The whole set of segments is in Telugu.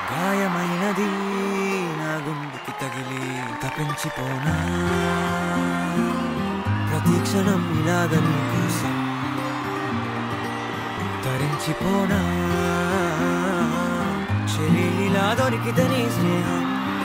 గాయమైనది నా గుండెకి తగిలి తప్పించిపోనా ప్రతి క్షణం ఇలాగ నీ కోసం తరించిపోనా చెలిలా దొరికితే నీ స్నేహం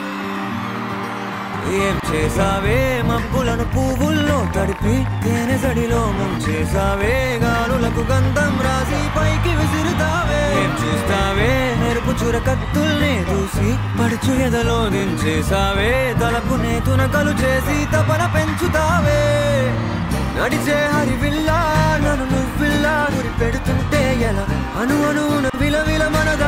ఏం చేసావే మబ్బులను పువ్వుల్లో తడిపి తేనె సడిలో ముంచేసావే గాలులకు గంధం రాసి పైకి విసురుతావే ఏం చూస్తావే మెరుపు చుర కత్తుల్నే దూసి పడుచు ఎదలో దించేసావే తలపునే తునకలు చేసి తపన పెంచుతావే నడిచే హరివిల్లా నన్ను నువ్విల్లా గురి పెడుతుంటే ఎలా అను అనున విలవిల మనదా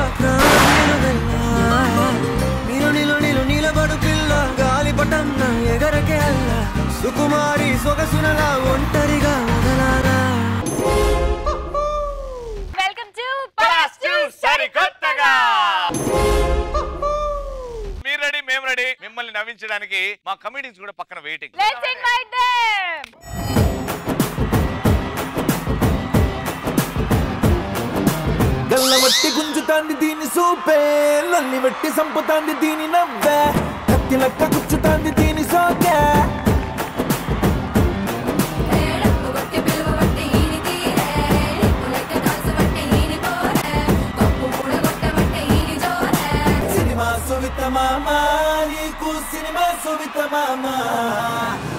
నీలో నీలో నీలో నీలబడు పిల్ల గాలిపటం నా ఎగరకే అల్ల సుకుమారి సొగసునలా ఒంటరిగా వదలారా వెల్కమ్ టు పరాస్తు సరికొత్తగా మీరు రెడీ మేము రెడీ మిమ్మల్ని నవ్వించడానికి మా కమిటీస్ కూడా పక్కన వెయిటింగ్ లెట్స్ ఇన్వైట్ దెం గల్లవట్టి గుంజుతాంది దీని సూపే లల్లి వట్టి సంపుతాంది దీని నవ్వే కత్తి లెక్క గుచ్చుతాంది దీని సోకే కొట్టి పిలువబట్టి ఈని తీరే నిప్పులెక్క కాల్చబట్టి ఈని పోరే కప్పు కూడగొట్టబట్టి ఈని జోరే సినిమా సువిత మామ నీకు సినిమా సువిత మామ